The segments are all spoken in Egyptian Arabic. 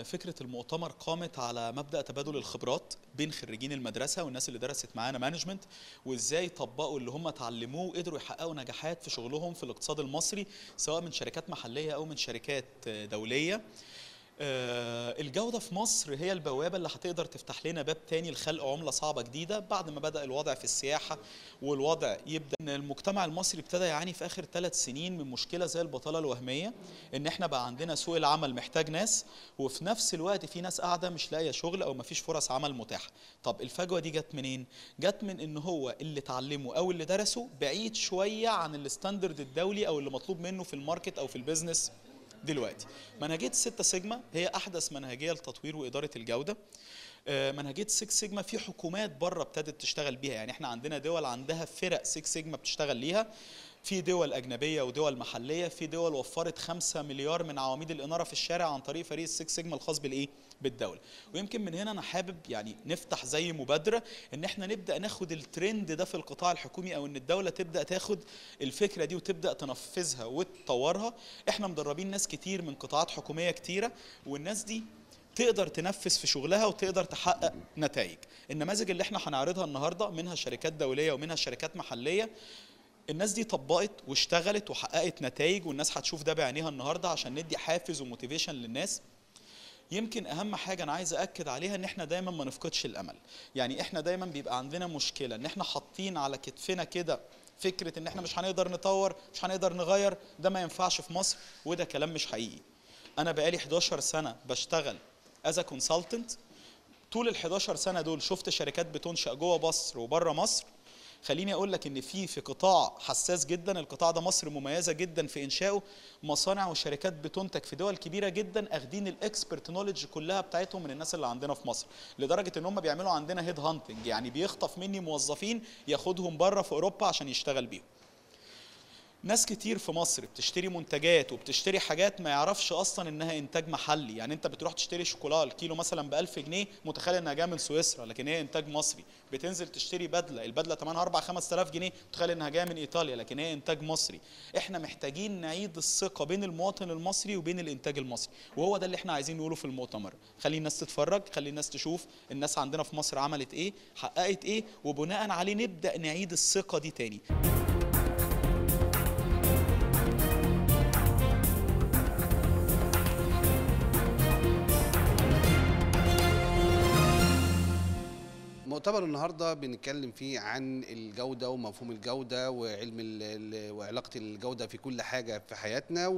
فكرة المؤتمر قامت على مبدأ تبادل الخبرات بين خريجين المدرسة والناس اللي درست معانا مانجمنت وازاي طبقوا اللي هم اتعلموه وقدروا يحققوا نجاحات في شغلهم في الاقتصاد المصري سواء من شركات محلية أو من شركات دولية آه، الجودة في مصر هي البوابة اللي هتقدر تفتح لنا باب تاني لخلق عملة صعبة جديدة بعد ما بدأ الوضع في السياحة والوضع يبدأ ان المجتمع المصري ابتدى يعاني في آخر ثلاث سنين من مشكلة زي البطالة الوهمية ان احنا بقى عندنا سوق العمل محتاج ناس وفي نفس الوقت في ناس قاعدة مش لاقية شغل او مفيش فرص عمل متاحة طب الفجوة دي جت منين؟ جت من ان هو اللي اتعلمه او اللي درسه بعيد شوية عن الستاندرد الدولي او اللي مطلوب منه في الماركت او في البيزنس دلوقتي منهجيه الستة سيجما هي احدث منهجيه لتطوير واداره الجوده آه، منهجيه 6 سيجما في حكومات بره ابتدت تشتغل بيها يعني احنا عندنا دول عندها فرق 6 سيجما بتشتغل ليها في دول أجنبية ودول محلية في دول وفرت 5 مليار من عواميد الإنارة في الشارع عن طريق فريق السكس سيجما الخاص بالإيه؟ بالدولة ويمكن من هنا أنا حابب يعني نفتح زي مبادرة إن إحنا نبدأ ناخد الترند ده في القطاع الحكومي أو إن الدولة تبدأ تاخد الفكرة دي وتبدأ تنفذها وتطورها إحنا مدربين ناس كتير من قطاعات حكومية كتيرة والناس دي تقدر تنفذ في شغلها وتقدر تحقق نتائج النماذج اللي احنا هنعرضها النهارده منها شركات دوليه ومنها شركات محليه الناس دي طبقت واشتغلت وحققت نتائج والناس هتشوف ده بعينيها النهارده عشان ندي حافز وموتيفيشن للناس يمكن اهم حاجه انا عايز اكد عليها ان احنا دايما ما نفقدش الامل يعني احنا دايما بيبقى عندنا مشكله ان احنا حاطين على كتفنا كده فكره ان احنا مش هنقدر نطور مش هنقدر نغير ده ما ينفعش في مصر وده كلام مش حقيقي انا بقالي 11 سنه بشتغل از كونسلتنت طول ال 11 سنه دول شفت شركات بتنشا جوه مصر وبره مصر خليني اقول لك ان في في قطاع حساس جدا القطاع ده مصر مميزه جدا في انشائه مصانع وشركات بتنتج في دول كبيره جدا اخدين الاكسبرت نولج كلها بتاعتهم من الناس اللي عندنا في مصر لدرجه ان هم بيعملوا عندنا هيد هانتنج يعني بيخطف مني موظفين ياخدهم بره في اوروبا عشان يشتغل بيهم ناس كتير في مصر بتشتري منتجات وبتشتري حاجات ما يعرفش اصلا انها انتاج محلي يعني انت بتروح تشتري شوكولاته الكيلو مثلا ب 1000 جنيه متخيل انها جايه من سويسرا لكن هي انتاج مصري بتنزل تشتري بدله البدله ثمنها 4 5000 جنيه متخيل انها جايه من ايطاليا لكن هي انتاج مصري احنا محتاجين نعيد الثقه بين المواطن المصري وبين الانتاج المصري وهو ده اللي احنا عايزين نقوله في المؤتمر خلي الناس تتفرج خلي الناس تشوف الناس عندنا في مصر عملت ايه حققت ايه وبناء عليه نبدا نعيد الثقه دي تاني مؤتمر النهارده بنتكلم فيه عن الجوده ومفهوم الجوده وعلم ال- ال- وعلاقه الجوده في كل حاجه في حياتنا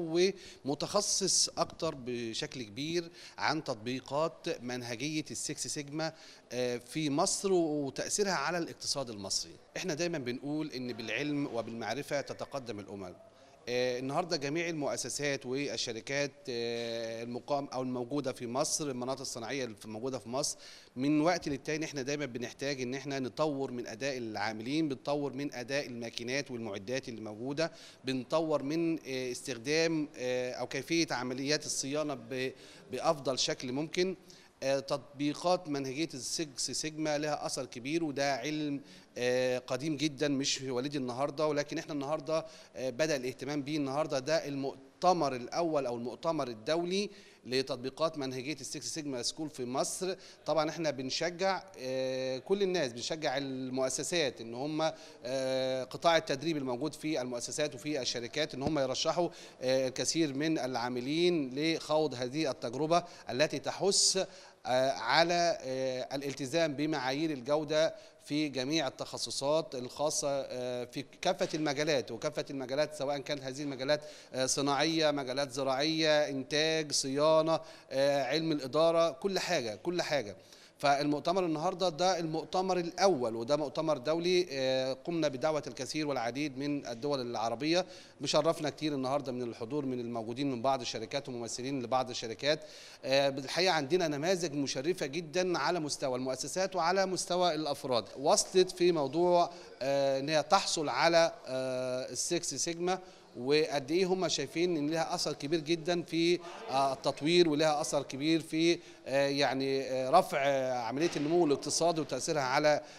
ومتخصص اكتر بشكل كبير عن تطبيقات منهجيه السكس سيجما آه، في مصر وتاثيرها على الاقتصاد المصري. احنا دايما بنقول ان بالعلم وبالمعرفه تتقدم الامم. آه، النهارده جميع المؤسسات والشركات آه، المقام او الموجوده في مصر المناطق الصناعيه اللي موجوده في مصر من وقت للتاني احنا دايما بنحتاج ان احنا نطور من اداء العاملين بنطور من اداء الماكينات والمعدات اللي موجوده بنطور من آه، استخدام آه، او كيفيه عمليات الصيانه ب- بافضل شكل ممكن آه، تطبيقات منهجيه السكس سيجما لها اثر كبير وده علم آه، قديم جدا مش وليد النهارده ولكن احنا النهارده آه، بدا الاهتمام بيه النهارده ده المؤتمر الاول او المؤتمر الدولي لتطبيقات منهجيه السكس سيجما سكول في مصر طبعا احنا بنشجع آه، كل الناس بنشجع المؤسسات ان هم آه، قطاع التدريب الموجود في المؤسسات وفي الشركات ان هم يرشحوا آه، الكثير من العاملين لخوض هذه التجربه التي تحث آه، على آه، الالتزام بمعايير الجوده في جميع التخصصات الخاصة آه، في كافة المجالات وكافة المجالات سواء كانت هذه المجالات آه، صناعية مجالات زراعية إنتاج صيانة آه، علم الإدارة كل حاجة كل حاجة فالمؤتمر النهارده ده المؤتمر الاول وده مؤتمر دولي آه، قمنا بدعوه الكثير والعديد من الدول العربيه بشرفنا كتير النهارده من الحضور من الموجودين من بعض الشركات وممثلين لبعض الشركات آه، بالحقيقه عندنا نماذج مشرفه جدا على مستوى المؤسسات وعلى مستوى الافراد وصلت في موضوع آه، ان هي تحصل على آه، السكس سيجما وقد ايه هم شايفين ان لها اثر كبير جدا في آه، التطوير ولها اثر كبير في آه، يعني آه، رفع آه، عمليه النمو الاقتصادي وتاثيرها على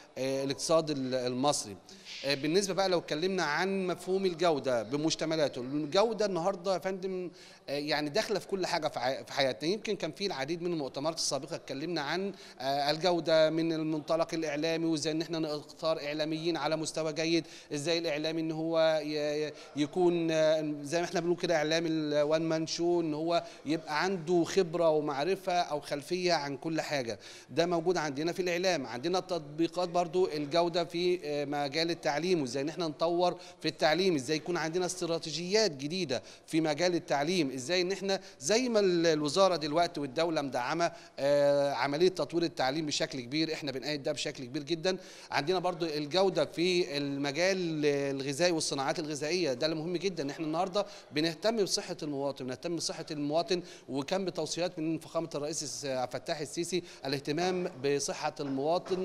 آه، الاقتصاد ال- المصري آه، بالنسبه بقى لو اتكلمنا عن مفهوم الجوده بمشتملاته الجوده النهارده يا فندم آه، يعني داخله في كل حاجه في ع- في حياتنا يمكن كان في العديد من المؤتمرات السابقه اتكلمنا عن آه، الجوده من المنطلق الاعلامي وازاي ان احنا نختار اعلاميين على مستوى جيد ازاي الاعلامي ان هو ي- ي- يكون آه، زي ما احنا بنقول كده اعلام الوان مان شو ان هو يبقى عنده خبره ومعرفه او خلفيه عن كل حاجه ده موجود عندنا في الاعلام عندنا تطبيقات برضو الجوده في آه، مجال التعليم وازاي ان احنا نطور في التعليم ازاي يكون عندنا استراتيجيات جديده في مجال التعليم ازاي ان احنا زي ما ال- الوزاره دلوقتي والدوله مدعمه آه، عمليه تطوير التعليم بشكل كبير احنا بنأيد ده بشكل كبير جدا عندنا برضو الجوده في المجال الغذائي والصناعات الغذائيه ده اللي مهم جدا ان احنا النهارده بنهتم بصحه المواطن بنهتم بصحه المواطن وكان بتوصيات من فخامه الرئيس الس- عبد الفتاح السيسي الاهتمام بصحه المواطن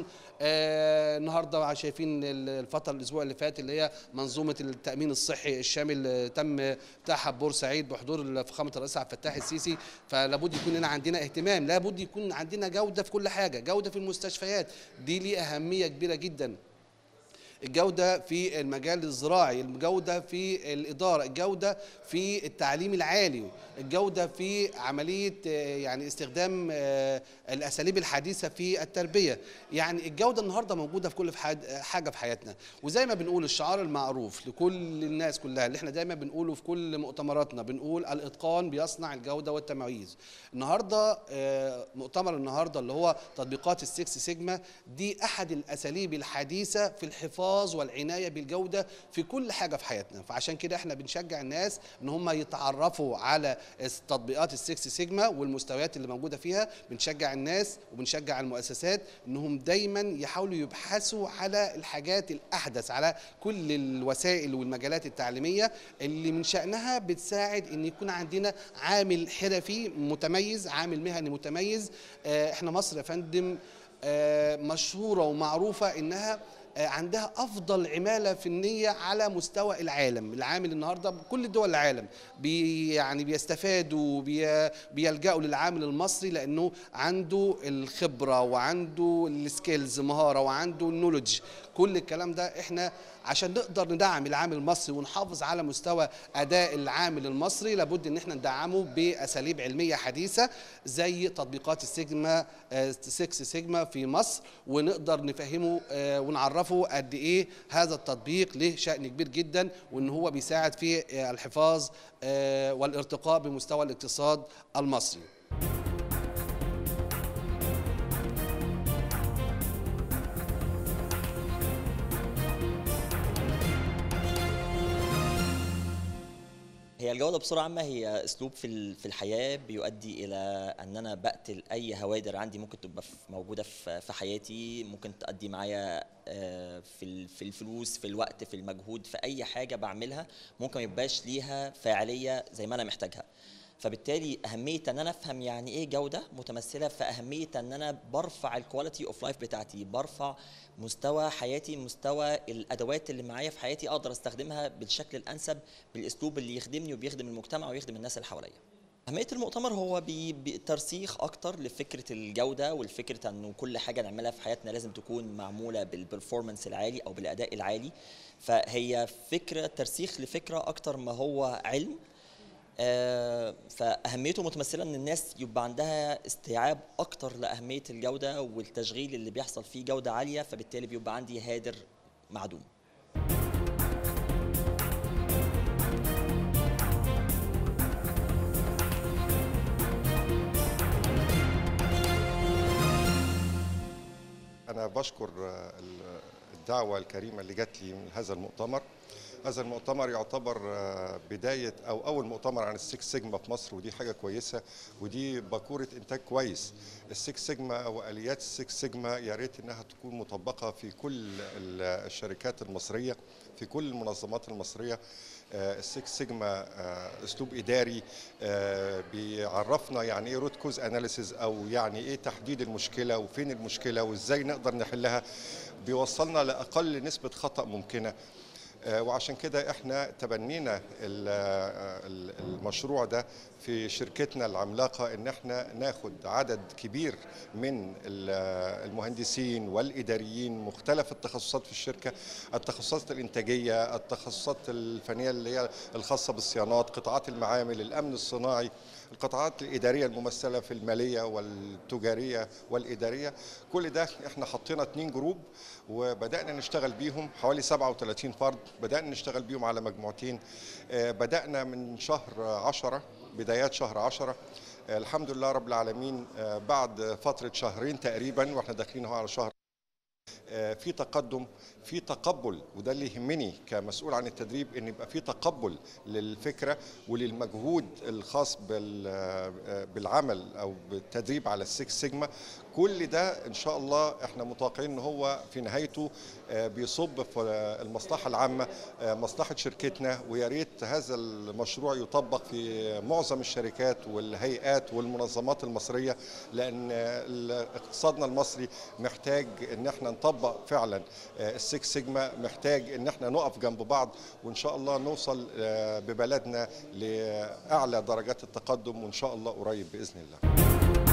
آه النهارده شايفين ال- الفتره الاسبوع اللي فات اللي هي منظومه التامين الصحي الشامل آه، تم بتاعها بورسعيد بحضور فخامه الرئيس عبد الفتاح السيسي فلابد يكون لنا عندنا اهتمام لابد يكون عندنا جوده في كل حاجه جوده في المستشفيات دي ليه اهميه كبيره جدا الجودة في المجال الزراعي الجودة في الإدارة الجودة في التعليم العالي الجودة في عملية آه، يعني استخدام آه، الأساليب الحديثة في التربية يعني الجودة النهاردة موجودة في كل في حد- حاجة في حياتنا وزي ما بنقول الشعار المعروف لكل الناس كلها اللي احنا دايما بنقوله في كل مؤتمراتنا بنقول الإتقان بيصنع الجودة والتمييز النهاردة آه، مؤتمر النهاردة اللي هو تطبيقات السكس سيجما دي أحد الأساليب الحديثة في الحفاظ والعناية بالجودة في كل حاجة في حياتنا فعشان كده احنا بنشجع الناس ان هم يتعرفوا على تطبيقات السكس سيجما والمستويات اللي موجودة فيها بنشجع الناس وبنشجع المؤسسات انهم دايما يحاولوا يبحثوا على الحاجات الأحدث على كل الوسائل والمجالات التعليمية اللي من شأنها بتساعد ان يكون عندنا عامل حرفي متميز عامل مهني متميز آه، احنا مصر يا فندم آه، مشهورة ومعروفة انها آه، عندها افضل عماله فنيه على مستوى العالم العامل النهارده بكل دول العالم بي يعني بيستفادوا بي بيلجأوا للعامل المصري لانه عنده الخبره وعنده السكيلز مهاره وعنده النولج كل الكلام ده احنا عشان نقدر ندعم العامل المصري ونحافظ على مستوى اداء العامل المصري لابد ان احنا ندعمه باساليب علميه حديثه زي تطبيقات السيجما آه، 6 سيجما في مصر ونقدر نفهمه آه، ونعرفه قد ايه هذا التطبيق له شأن كبير جدا وان هو بيساعد في آه، الحفاظ آه، والارتقاء بمستوى الاقتصاد المصري هي الجودة بصورة عامة هي أسلوب في ال- في الحياة بيؤدي إلى أن أنا بقتل أي هوادر عندي ممكن تبقى في- موجودة في في حياتي ممكن تؤدي معايا آه، في ال- في الفلوس في الوقت في المجهود في أي حاجة بعملها ممكن ما يبقاش ليها فاعلية زي ما أنا محتاجها فبالتالي أهمية أن أنا أفهم يعني إيه جودة متمثلة في أهمية أن أنا برفع الكواليتي أوف لايف بتاعتي برفع مستوى حياتي مستوى الادوات اللي معايا في حياتي اقدر استخدمها بالشكل الانسب بالاسلوب اللي يخدمني وبيخدم المجتمع ويخدم الناس اللي حواليا أهمية المؤتمر هو بي- بي- ترسيخ أكتر لفكرة الجودة والفكرة إنه كل حاجة نعملها في حياتنا لازم تكون معمولة بالبرفورمانس العالي أو بالأداء العالي فهي فكرة ترسيخ لفكرة أكتر ما هو علم آه، فأهميته متمثلة إن الناس يبقى عندها استيعاب أكتر لأهمية الجودة والتشغيل اللي بيحصل فيه جودة عالية فبالتالي بيبقى عندي هادر معدوم أنا بشكر آه، ال- الدعوة الكريمة اللي جات لي من هذا المؤتمر هذا المؤتمر يعتبر آه، بداية أو أول مؤتمر عن السكس سيجما في مصر ودي حاجة كويسة ودي باكورة إنتاج كويس السكس سيجما وآليات السكس سيجما يا ريت إنها تكون مطبقة في كل ال- الشركات المصرية في كل المنظمات المصرية آه، السكس سيجما آه، اسلوب اداري آه، بيعرفنا يعني ايه روت كوز اناليسيز او يعني ايه تحديد المشكله وفين المشكله وازاي نقدر نحلها بيوصلنا لاقل نسبه خطا ممكنه آه، وعشان كده احنا تبنينا ال- آه، ال- المشروع ده في شركتنا العملاقة ان احنا ناخد عدد كبير من ال- آه، المهندسين والإداريين مختلف التخصصات في الشركة التخصصات الإنتاجية التخصصات الفنية اللي هي الخاصة بالصيانات قطاعات المعامل الأمن الصناعي القطاعات الإدارية الممثلة في المالية والتجارية والإدارية كل ده احنا حطينا اتنين جروب وبدأنا نشتغل بيهم حوالي 37 فرد بدأنا نشتغل بيهم على مجموعتين آه، بدأنا من شهر عشرة بدايات شهر عشرة آه، الحمد لله رب العالمين آه، بعد فترة شهرين تقريبا واحنا داخلين اهو على شهر آه، في تقدم في تقبل وده اللي يهمني كمسؤول عن التدريب ان يبقى في تقبل للفكره وللمجهود الخاص بال- آه، بالعمل او بالتدريب على السكس سيجما كل ده ان شاء الله احنا متوقعين ان هو في نهايته آه، بيصب في آه، المصلحه العامه آه، مصلحه شركتنا ويا ريت هذا المشروع يطبق في معظم الشركات والهيئات والمنظمات المصريه لان آه، اقتصادنا المصري محتاج ان احنا نطبق فعلا آه، السكس سيجما محتاج ان احنا نقف جنب بعض وان شاء الله نوصل آه، ببلدنا لاعلى درجات التقدم وان شاء الله قريب باذن الله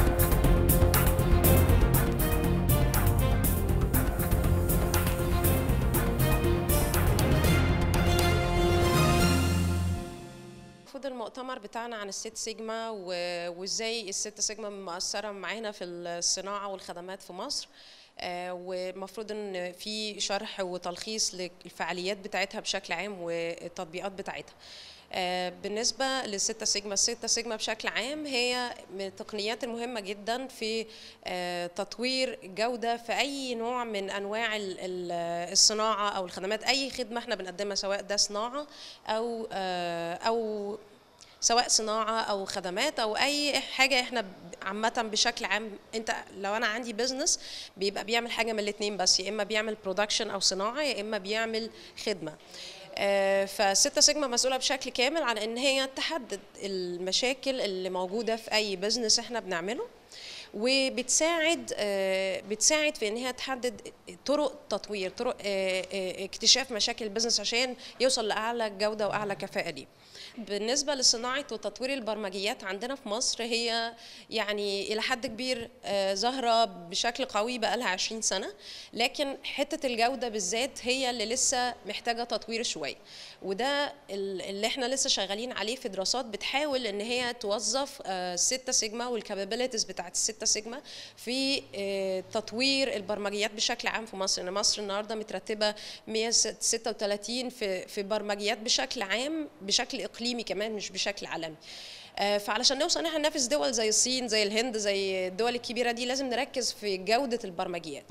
المفروض المؤتمر بتاعنا عن الست سيجما و- وازاي الست سيجما مؤثره معانا في الصناعه والخدمات في مصر آه، والمفروض ان في شرح وتلخيص للفعاليات بتاعتها بشكل عام والتطبيقات بتاعتها آه، بالنسبة للستة سيجما الستة سيجما بشكل عام هي من التقنيات المهمة جدا في آه، تطوير جودة في أي نوع من أنواع ال- ال- الصناعة أو الخدمات أي خدمة احنا بنقدمها سواء ده صناعة أو آه، أو سواء صناعه او خدمات او اي حاجه احنا ب- عامه بشكل عام انت لو انا عندي بزنس بيبقى بيعمل حاجه من الاثنين بس يا اما بيعمل برودكشن او صناعه يا اما بيعمل خدمه آه، فستة سيجما مسؤولة بشكل كامل عن ان هي تحدد المشاكل اللي موجودة في اي بزنس احنا بنعمله وبتساعد آه، بتساعد في ان هي تحدد طرق تطوير طرق آه، آه، اكتشاف مشاكل البزنس عشان يوصل لاعلى جوده واعلى كفاءه ليه بالنسبه لصناعه وتطوير البرمجيات عندنا في مصر هي يعني الى حد كبير آه، ظاهره بشكل قوي بقى لها 20 سنه لكن حته الجوده بالذات هي اللي لسه محتاجه تطوير شويه وده ال- اللي احنا لسه شغالين عليه في دراسات بتحاول ان هي توظف آه، الستة سيجما والكابابيلتيز بتاعت الستة سيجما في آه، تطوير البرمجيات بشكل عام في مصر ان مصر النهارده مترتبه 136 في في برمجيات بشكل عام بشكل اقليمي كمان مش بشكل عالمي آه، فعلشان نوصل ان احنا ننافس دول زي الصين زي الهند زي الدول الكبيره دي لازم نركز في جوده البرمجيات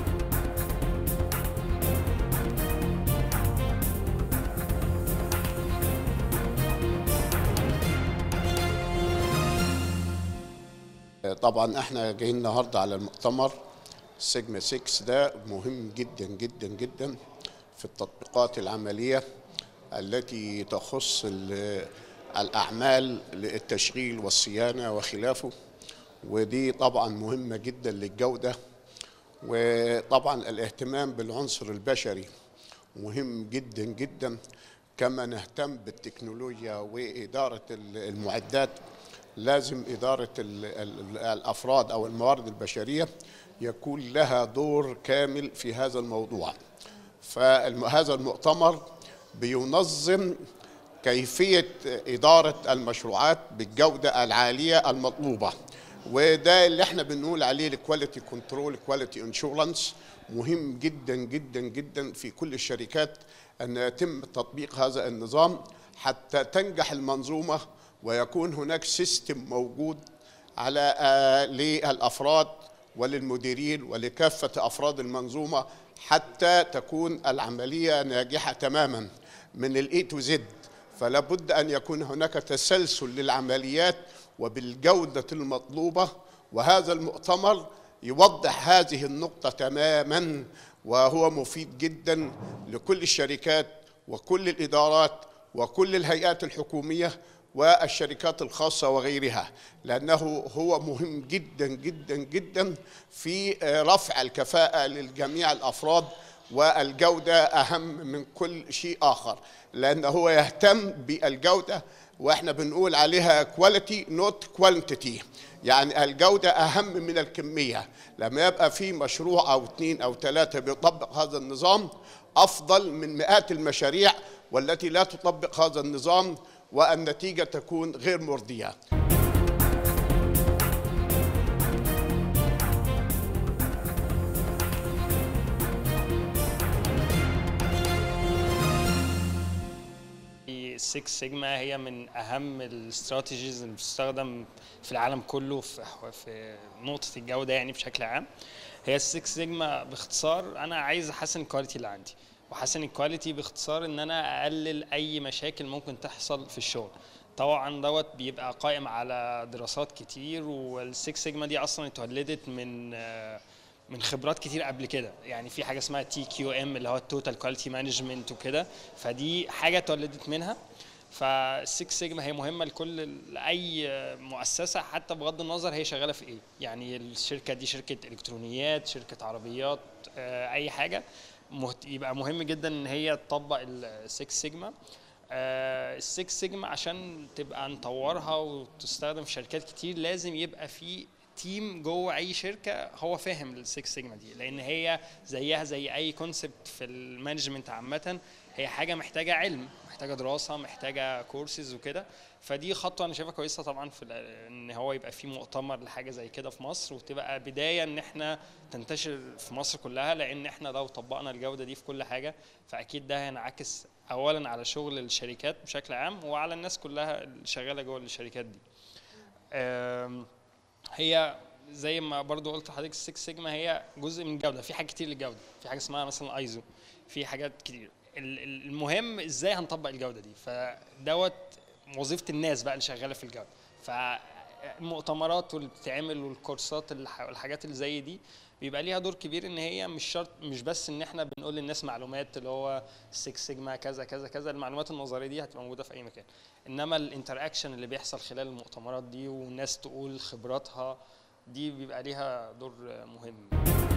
طبعا احنا جايين النهارده على المؤتمر سيجما 6 ده مهم جدا جدا جدا في التطبيقات العمليه التي تخص ال- الاعمال للتشغيل والصيانه وخلافه ودي طبعا مهمه جدا للجوده وطبعا الاهتمام بالعنصر البشري مهم جدا جدا كما نهتم بالتكنولوجيا وإدارة ال- المعدات لازم إدارة ال- ال- الأفراد أو الموارد البشرية يكون لها دور كامل في هذا الموضوع فهذا المؤتمر بينظم كيفية إدارة المشروعات بالجودة العالية المطلوبة وده اللي احنا بنقول عليه الكواليتي كنترول كواليتي انشورنس مهم جدا جدا جدا في كل الشركات ان يتم تطبيق هذا النظام حتى تنجح المنظومه ويكون هناك سيستم موجود على آه، للافراد وللمديرين ولكافه افراد المنظومه حتى تكون العمليه ناجحه تماما من الاي تو زد فلا بد ان يكون هناك تسلسل للعمليات وبالجوده المطلوبه وهذا المؤتمر يوضح هذه النقطه تماما وهو مفيد جدا لكل الشركات وكل الادارات وكل الهيئات الحكوميه والشركات الخاصه وغيرها لانه هو مهم جدا جدا جدا في رفع الكفاءه لجميع الافراد والجودة أهم من كل شيء آخر لأن هو يهتم بالجودة وإحنا بنقول عليها كواليتي نوت كوانتيتي يعني الجودة أهم من الكمية لما يبقى في مشروع أو اثنين أو ثلاثة بيطبق هذا النظام أفضل من مئات المشاريع والتي لا تطبق هذا النظام والنتيجة تكون غير مرضية السكس سيجما هي من اهم الاستراتيجيز اللي بتستخدم في العالم كله في في نقطه الجوده يعني بشكل عام هي السكس سيجما باختصار انا عايز احسن الكواليتي اللي عندي واحسن الكواليتي باختصار ان انا اقلل اي مشاكل ممكن تحصل في الشغل طبعا دوت بيبقى قائم على دراسات كتير والسكس سيجما دي اصلا اتولدت من آه، من خبرات كتير قبل كده يعني في حاجه اسمها تي كيو ام اللي هو التوتال كواليتي مانجمنت وكده فدي حاجه اتولدت منها فالسكس سيجما هي مهمه لكل لاي مؤسسه حتى بغض النظر هي شغاله في ايه يعني الشركه دي شركه الكترونيات شركه عربيات آه، اي حاجه مهت- يبقى مهم جدا ان هي تطبق السكس سيجما السكس سيجما عشان تبقى نطورها وتستخدم في شركات كتير لازم يبقى في تيم جوه اي شركه هو فاهم السكس سيجما دي لان هي زيها زي اي كونسبت في المانجمنت عامه هي حاجه محتاجه علم محتاجه دراسه محتاجه كورسز وكده فدي خطوه انا شايفها كويسه طبعا في ال- ان هو يبقى في مؤتمر لحاجه زي كده في مصر وتبقى بدايه ان احنا تنتشر في مصر كلها لان احنا لو طبقنا الجوده دي في كل حاجه فاكيد ده هينعكس اولا على شغل الشركات بشكل عام وعلى الناس كلها اللي شغاله جوه الشركات دي أم، هي زي ما برضو قلت لحضرتك السكس سيجما هي جزء من الجوده في حاجات كتير للجوده في حاجه اسمها مثلا ايزو في حاجات كتير ال- ال- المهم ازاي هنطبق الجوده دي فدوت وظيفه الناس بقى اللي شغاله في الجوده فالمؤتمرات واللي بتتعمل والكورسات الح- والحاجات اللي زي دي بيبقى ليها دور كبير ان هي مش شرط مش بس ان احنا بنقول للناس معلومات اللي هو 6 سيجما كذا كذا كذا المعلومات النظريه دي هتبقى موجوده في اي مكان انما الانتراكشن اللي بيحصل خلال المؤتمرات دي والناس تقول خبراتها دي بيبقى ليها دور مهم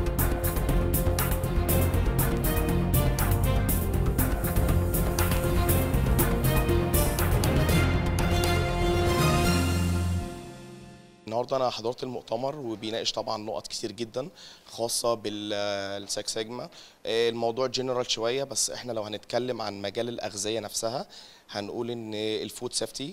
النهارده انا حضرت المؤتمر وبيناقش طبعا نقط كتير جدا خاصه بالسكس سيجما آه، الموضوع جنرال شويه بس احنا لو هنتكلم عن مجال الاغذيه نفسها هنقول ان الفود سيفتي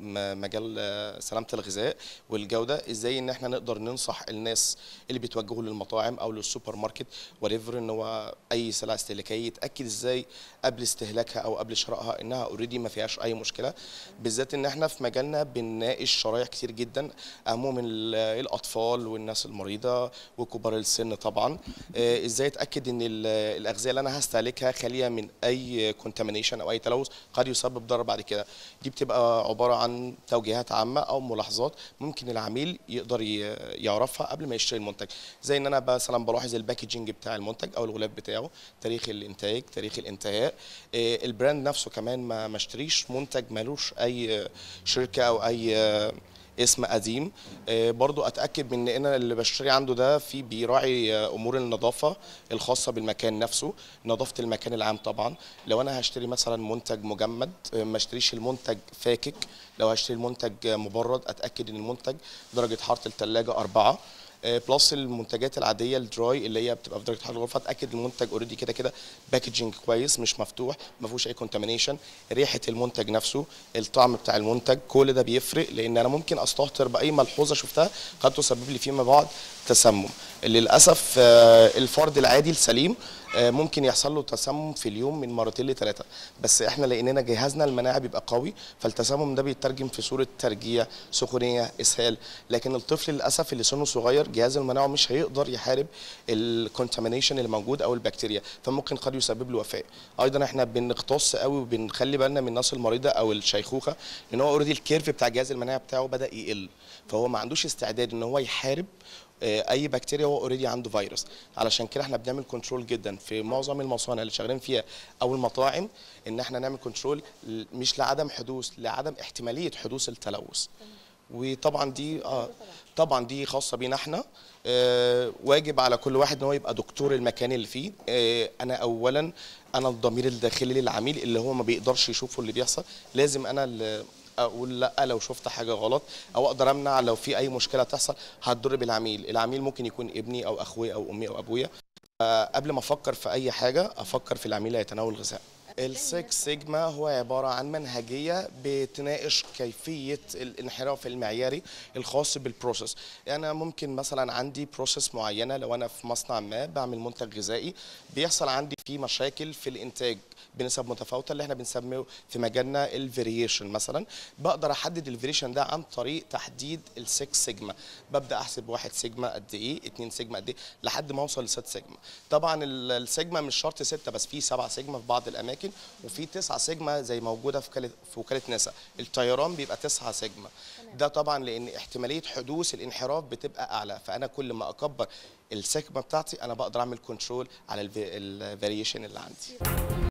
مجال آه، سلامه الغذاء والجوده ازاي ان احنا نقدر ننصح الناس اللي بيتوجهوا للمطاعم او للسوبر ماركت وريفر ان هو اي سلعه استهلاكيه يتاكد ازاي قبل استهلاكها او قبل شرائها انها اوريدي ما فيهاش اي مشكله بالذات ان احنا في مجالنا بنناقش شرايح كتير جدا اهمهم ال- الاطفال والناس المريضه وكبار السن طبعا آه، ازاي اتاكد ان ال- الاغذيه اللي انا هستهلكها خاليه من اي كونتامينيشن او اي تلوث قد يسبب ضرر بعد كده دي بتبقى عباره عن توجيهات عامه او ملاحظات ممكن العميل يقدر ي- يعرفها قبل ما يشتري المنتج زي ان انا مثلا بلاحظ الباكجينج بتاع المنتج او الغلاف بتاعه تاريخ الانتاج تاريخ الانتهاء آه، البراند نفسه كمان ما ما اشتريش منتج ملوش اي شركه او اي آه، اسم قديم آه، برضو اتاكد من ان انا اللي بشتري عنده ده في بيراعي آه، امور النظافه الخاصه بالمكان نفسه نظافه المكان العام طبعا لو انا هشتري مثلا منتج مجمد آه، ما اشتريش المنتج فاكك لو هشتري المنتج آه، مبرد اتاكد ان المنتج درجه حراره الثلاجه أربعة آه، بلس المنتجات العاديه الدراي اللي هي بتبقى في درجه حراره الغرفه اتاكد المنتج اوريدي كده كده باكجينج كويس مش مفتوح ما فيهوش اي كونتامينيشن ريحه المنتج نفسه الطعم بتاع المنتج كل ده بيفرق لان انا ممكن استهتر باي ملحوظه شفتها قد تسبب لي فيما بعد تسمم للاسف آه، الفرد العادي السليم آه، ممكن يحصل له تسمم في اليوم من مرتين لثلاثه بس احنا لاننا جهازنا المناعي بيبقى قوي فالتسمم ده بيترجم في صوره ترجيع سخونيه اسهال لكن الطفل للاسف اللي سنه صغير جهاز المناعه مش هيقدر يحارب الكونتامينيشن اللي موجود او البكتيريا فممكن قد يسبب له وفاه ايضا احنا بنختص قوي وبنخلي بالنا من الناس المريضه او الشيخوخه لان هو اوريدي الكيرف بتاع جهاز المناعه بتاعه بدا يقل فهو ما عندوش استعداد ان هو يحارب آه، اي بكتيريا هو اوريدي عنده فيروس علشان كده احنا بنعمل كنترول جدا في معظم المصانع اللي شغالين فيها او المطاعم ان احنا نعمل كنترول مش لعدم حدوث لعدم احتماليه حدوث التلوث وطبعا دي اه طبعا دي خاصه بينا احنا آه، واجب على كل واحد ان هو يبقى دكتور المكان اللي فيه آه، انا اولا انا الضمير الداخلي للعميل اللي هو ما بيقدرش يشوفه اللي بيحصل لازم انا اللي اقول لا لو شفت حاجه غلط او اقدر امنع لو في اي مشكله تحصل هتضر بالعميل العميل ممكن يكون ابني او اخويا او امي او ابويا قبل ما افكر في اي حاجه افكر في العميل اللي هيتناول الغذاء السكس سيجما هو عبارة عن منهجية بتناقش كيفية الانحراف المعياري الخاص بالبروسيس يعني أنا ممكن مثلا عندي بروسيس معينة لو أنا في مصنع ما بعمل منتج غذائي بيحصل عندي فيه مشاكل في الإنتاج بنسب متفاوتة اللي احنا بنسميه في مجالنا الفاريشن مثلا بقدر أحدد الفاريشن ده عن طريق تحديد السكس سيجما ببدأ أحسب واحد سيجما قد إيه اتنين سيجما قد إيه لحد ما أوصل لست سيجما طبعا ال- السيجما مش شرط ستة بس في سبعة سيجما في بعض الأماكن وفي تسعة سيجما زي موجودة في وكالة في وكالة ناسا الطيران بيبقى تسعة سيجما ده طبعا لأن احتمالية حدوث الانحراف بتبقى أعلى فأنا كل ما أكبر السيجما بتاعتي أنا بقدر أعمل كنترول على الفاريشن اللي عندي